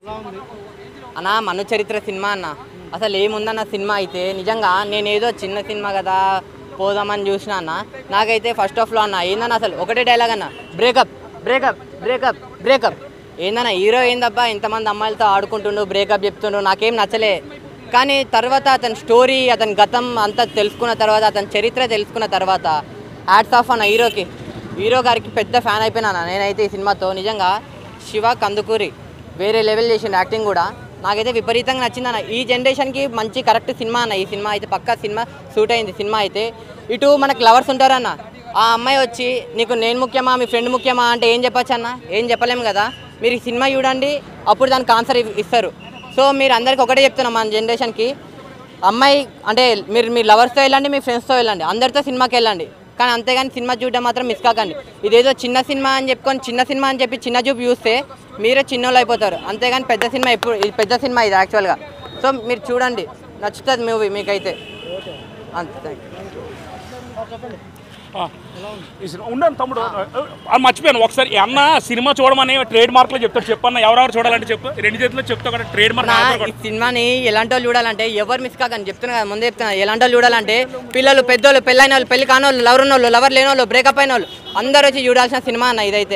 అన్న మను చరిత్ర సినిమా అన్న అసలు ఏముందన్న సినిమా అయితే నిజంగా నేనేదో చిన్న సినిమా కదా పోదామని చూసిన అన్న నాకైతే ఫస్ట్ ఆఫ్లో అన్న ఏందన్న అసలు ఒకటే డైలాగ్ అన్న బ్రేకప్ బ్రేకప్ బ్రేకప్ బ్రేకప్ ఏందన్న హీరో ఏందబ్బా ఇంతమంది అమ్మాయిలతో ఆడుకుంటుండు బ్రేకప్ చెప్తుండు నాకేం నచ్చలే కానీ తర్వాత అతని స్టోరీ అతని గతం అంతా తెలుసుకున్న తర్వాత అతని చరిత్ర తెలుసుకున్న తర్వాత హ్యాట్స్ ఆఫ్ అన్న హీరోకి హీరో గారికి పెద్ద ఫ్యాన్ అయిపోయినా నేనైతే ఈ సినిమాతో నిజంగా శివ కందుకూరి వేరే లెవెల్ చేసిన యాక్టింగ్ కూడా నాకైతే విపరీతంగా నచ్చింది అన్న ఈ జనరేషన్కి మంచి కరెక్ట్ సినిమా అన్న ఈ సినిమా అయితే పక్కా సినిమా సూట్ అయింది సినిమా అయితే ఇటు మనకు లవర్స్ ఉంటారన్న ఆ అమ్మాయి వచ్చి నీకు నేను ముఖ్యమా మీ ఫ్రెండ్ ముఖ్యమా అంటే ఏం చెప్పొచ్చు అన్న ఏం చెప్పలేము కదా మీరు ఈ సినిమా చూడండి అప్పుడు దానికి ఆన్సర్ ఇస్తారు సో మీరు అందరికి ఒకటే చెప్తున్నాం మన జనరేషన్కి అమ్మాయి అంటే మీరు మీ లవర్స్తో వెళ్ళండి మీ ఫ్రెండ్స్తో వెళ్ళండి అందరితో సినిమాకి వెళ్ళండి కానీ అంతేగాని సినిమా చూడడం మాత్రం మిస్ కాకండి ఇదేదో చిన్న సినిమా అని చెప్పుకొని చిన్న సినిమా అని చెప్పి చిన్న చూపు చూస్తే మీరే చిన్నోళ్ళు అయిపోతారు అంతేగాని పెద్ద సినిమా ఎప్పుడు ఇది పెద్ద సినిమా ఇది యాక్చువల్గా సో మీరు చూడండి నచ్చుతుంది మూవీ మీకైతే అంతే థ్యాంక్ ఆ, ఈ సినిమా ఉండండి తమ్ముడు ఆ, మర్చిపోయాను ఒకసారి ఈ అన్న సినిమా చూడమని ట్రేడ్ మార్క్ లో చెప్తాడు చెప్పన్న ఎవరెవరు చూడాలంటే చెప్పు రెండు చేతిలో చెప్తా కూడా ట్రేడ్ మార్క్ నా ఆన్సర్ ఈ కూడా. సినిమాని ఎలాంటి వాళ్ళు చూడాలంటే ఎవరు మిస్ కాకని చెప్తున్నా కదా ముందే చెప్తున్నా ఎలాంటి వాళ్ళు చూడాలంటే పిల్లలు పెద్దోళ్ళు పెళ్ళైన వాళ్ళు పెళ్లి కాని వాళ్ళు లవర్ ఉన్న వాళ్ళు లవర్ లేని వాళ్ళు బ్రేకప్ అయిన వాళ్ళు అందరూ వచ్చి చూడాల్సిన సినిమా అన్న ఇదైతే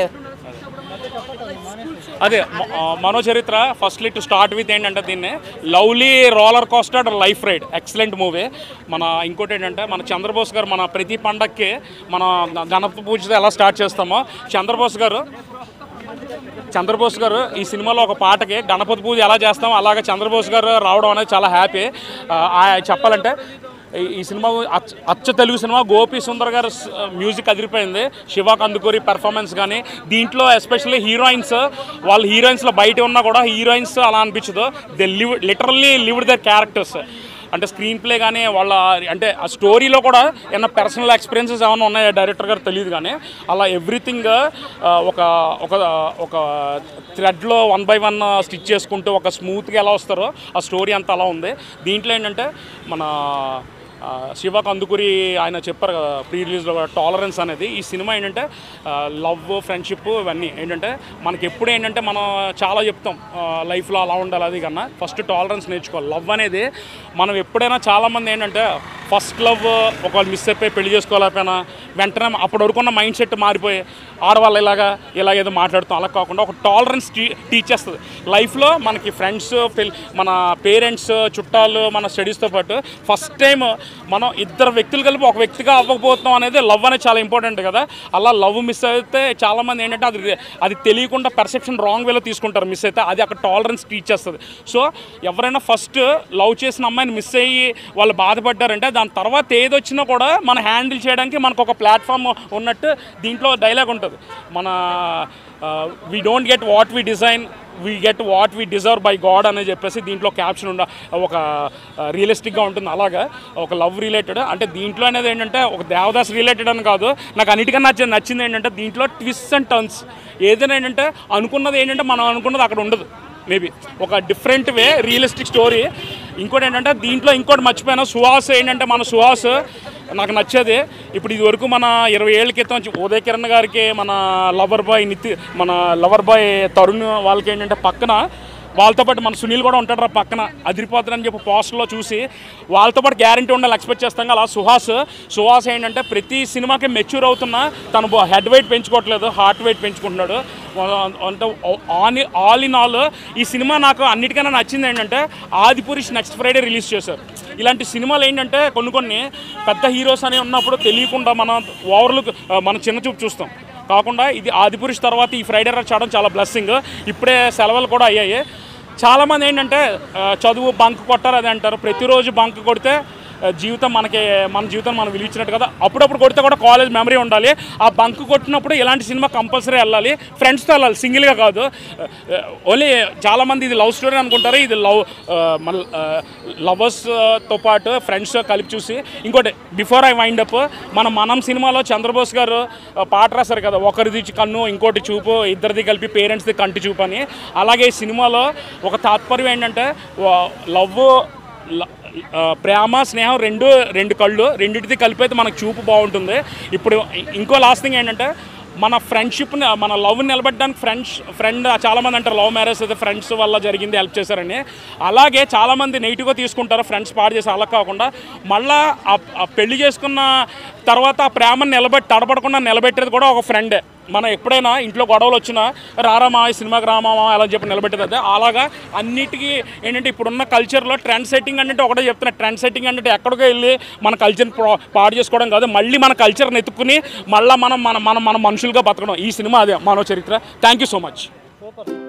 అదే మ- ఆ, మనో చరిత్ర ఫస్ట్లీ టు స్టార్ట్ విత్ ఏంటంటే దీన్ని lovely roller coaster life ride excellent movie మన ఇంకోటి ఏంటంటే మన చంద్రబోస్ గారు మన ప్రతి పండక్కి మన గణపతి పూజతో ఎలా స్టార్ట్ చేస్తామో చంద్రబోస్ గారు చంద్రబోస్ గారు ఈ సినిమాలో ఒక పాటకి గణపతి పూజ ఎలా చేస్తామో అలాగే చంద్రబోస్ గారు రావడం అనేది చాలా హ్యాపీ చెప్పాలంటే ఈ- ఈ సినిమా అచ్చ అచ్చ తెలుగు సినిమా గోపి సుందర్ గారు స్- మ్యూజిక్ అదిరిపోయింది శివ కందుకూరి పెర్ఫార్మెన్స్ కానీ దీంట్లో ఎస్పెషల్లీ హీరోయిన్స్ వాళ్ళు హీరోయిన్స్లో బయట ఉన్నా కూడా హీరోయిన్స్ అలా అనిపించదు they live literally lived their characters అంటే స్క్రీన్ ప్లే కానీ వాళ్ళ అంటే ఆ స్టోరీలో కూడా ఏమన్నా పర్సనల్ ఎక్స్పీరియన్సెస్ ఏమైనా ఉన్నాయో డైరెక్టర్ గారు తెలియదు కానీ అలా ఎవ్రీథింగ్ ఒక ఒక ఒక థ్రెడ్లో వన్ బై వన్ స్టిచ్ చేసుకుంటూ ఒక స్మూత్గా ఎలా వస్తారో ఆ స్టోరీ అంతా అలా ఉంది దీంట్లో ఏంటంటే మన ఆ, శివ కందుకూరి ఆయన చెప్పారు కదా ప్రీ రిలీజ్లో టాలరెన్స్ అనేది ఈ సినిమా ఏంటంటే లవ్ ఫ్రెండ్షిప్ ఇవన్నీ ఏంటంటే మనకి ఎప్పుడు ఏంటంటే మనం చాలా చెప్తాం లైఫ్లో అలా ఉండాలి అది కన్నా ఫస్ట్ టాలరెన్స్ నేర్చుకోవాలి లవ్ అనేది మనం ఎప్పుడైనా చాలామంది ఏంటంటే ఫస్ట్ లవ్ ఒకవేళ మిస్ అయిపోయి పెళ్లి చేసుకోలేకపోయినా వెంటనే అప్పటి వరకు ఉన్న మైండ్ సెట్ మారిపోయి ఆడవాళ్ళు ఇలాగా ఇలా ఏదో మాట్లాడుతాం అలా కాకుండా ఒక టాలరెన్స్ టీ టీచ్ చేస్తుంది లైఫ్లో మనకి ఫ్రెండ్స్ మన పేరెంట్స్ చుట్టాలు మన స్టడీస్తో పాటు ఫస్ట్ టైం మనం ఇద్దరు వ్యక్తులు కలిపి ఒక వ్యక్తిగా అవ్వకపోతున్నాం అనేది లవ్ అనేది చాలా ఇంపార్టెంట్ కదా అలా లవ్ మిస్ అయితే చాలామంది ఏంటంటే అది అది తెలియకుండా పర్సెప్షన్ రాంగ్ వేలో తీసుకుంటారు మిస్ అయితే అది అక్కడ టాలరెన్స్ టీచ్ చేస్తుంది సో ఎవరైనా ఫస్ట్ లవ్ చేసిన అమ్మాయిని మిస్ అయ్యి వాళ్ళు బాధపడ్డారంటే దాని తర్వాత ఏది వచ్చినా కూడా మనం హ్యాండిల్ చేయడానికి మనకు ఒక ప్లాట్ఫామ్ ఉన్నట్టు దీంట్లో డైలాగ్ ఉంటుంది మన we don't get what we design we get what we deserve by God అని చెప్పేసి దీంట్లో క్యాప్షన్ ఉండ ఒక రియలిస్టిక్గా ఉంటుంది అలాగా ఒక లవ్ రిలేటెడ్ అంటే దీంట్లో అనేది ఏంటంటే ఒక దేవదాస్ రిలేటెడ్ అని కాదు నాకు అన్నిటికన్నా నచ్చింది నచ్చింది ఏంటంటే దీంట్లో ట్విస్ట్ అండ్ టర్న్స్ ఏదైనా ఏంటంటే అనుకున్నది ఏంటంటే మనం అనుకున్నది అక్కడ ఉండదు మేబీ ఒక డిఫరెంట్ వే రియలిస్టిక్ స్టోరీ ఇంకోటి ఏంటంటే దీంట్లో ఇంకోటి మర్చిపోయినా సుహాస్ ఏంటంటే మన సుహాస్ నాకు నచ్చేది ఇప్పుడు ఇది వరకు మన ఇరవై ఏళ్ళ క్రితం వచ్చి ఉదయ్ కిరణ్ గారికి మన లవర్ బాయ్ నితి మన లవర్ బాయ్ తరుణ్ వాళ్ళకి ఏంటంటే పక్కన వాళ్ళతో పాటు మన సునీల్ కూడా ఉంటాడు రా పక్కన అదిరిపోతారని చెప్పి పోస్టర్లో చూసి వాళ్ళతో పాటు గ్యారంటీ ఉండాలి ఎక్స్పెక్ట్ చేస్తాం అలా సుహాస్ సుహాస్ ఏంటంటే ప్రతి సినిమాకి మెచ్యూర్ అవుతున్నా తను హెడ్ వెయిట్ పెంచుకోవట్లేదు హార్ట్ వెయిట్ పెంచుకుంటున్నాడు అంటే ఆన్ ఆల్ ఇన్ ఆల్ ఈ సినిమా నాకు అన్నిటికన్నా నచ్చింది ఏంటంటే ఆదిపురుష్ నెక్స్ట్ ఫ్రైడే రిలీజ్ చేశారు ఇలాంటి సినిమాలు ఏంటంటే కొన్ని కొన్ని పెద్ద హీరోస్ అని ఉన్నప్పుడు తెలియకుండా మన ఓవర్లు మనం చిన్న చూపు చూస్తాం కాకుండా ఇది ఆదిపురుష్ తర్వాత ఈ ఫ్రైడే రావడం చాలా బ్లెస్సింగ్ ఇప్పుడే సెలవులు కూడా అయ్యాయి చాలామంది ఏంటంటే ఆ, చదువు బంక్ కొట్టారు అది అంటారు ప్రతిరోజు బంక్ కొడితే ఆ, జీవితం మనకి మన జీవితం మనం విలువించినట్టు కదా అప్పుడప్పుడు కొడితే కూడా కాలేజ్ మెమరీ ఉండాలి ఆ బంక్ కొట్టినప్పుడు ఇలాంటి సినిమా కంపల్సరీ వెళ్ళాలి ఫ్రెండ్స్తో వెళ్ళాలి సింగిల్గా కాదు ఓన్లీ చాలామంది ఇది లవ్ స్టోరీ అనుకుంటారు ఇది లవ్ మన లవర్స్తో పాటు ఫ్రెండ్స్ కలిపి చూసి ఇంకోటి బిఫోర్ ఐ వైండ్ అప్ మన మనం సినిమాలో చంద్రబోస్ గారు ఆ, పాట రాశారు కదా ఒకరిది కన్ను ఇంకోటి చూపు ఇద్దరిది కలిపి పేరెంట్స్ది కంటి చూపు అని అలాగే ఈ సినిమాలో ఒక తాత్పర్యం ఏంటంటే లవ్ ల- ఆ, ప్రేమ స్నేహం రెండు రెండు కళ్ళు రెండింటిది కలిపి అయితే మనకు చూపు బాగుంటుంది ఇప్పుడు ఇ- ఇంకో లాస్ట్ థింగ్ ఏంటంటే మన ఫ్రెండ్షిప్ని మన లవ్ నిలబెట్టడానికి ఫ్రెండ్స్ ఫ్రెండ్ చాలామంది అంటారు లవ్ మ్యారేజ్ అయితే ఫ్రెండ్స్ వల్ల జరిగింది హెల్ప్ చేశారని అలాగే చాలామంది నెగిటివ్గా తీసుకుంటారు ఫ్రెండ్స్ పాడు చేసి అలా కాకుండా మళ్ళా ఆ- ఆ పెళ్లి చేసుకున్న తర్వాత ఆ ప్రేమను నిలబెట్టి తడబడకుండా నిలబెట్టేది కూడా ఒక ఫ్రెండే మనం ఎప్పుడైనా ఇంట్లో గొడవలు వచ్చినా రారామా ఈ సినిమాకి రామామా అలా చెప్పి నిలబెట్టేది అదే అలాగా అన్నిటికీ ఏంటంటే ఇప్పుడున్న కల్చర్లో ట్రెండ్ సెట్టింగ్ అంటే ఒకటే చెప్తున్నా ట్రెండ్ సెట్టింగ్ అంటే ఎక్కడికో వెళ్ళి మన కల్చర్ని పాడు చేసుకోవడం కాదు మళ్ళీ మన కల్చర్ని ఎత్తుకుని మళ్ళీ మనం మన మన మన మనుషులుగా బతకడం ఈ సినిమా అదే మానవ చరిత్ర థ్యాంక్ యూ సో మచ్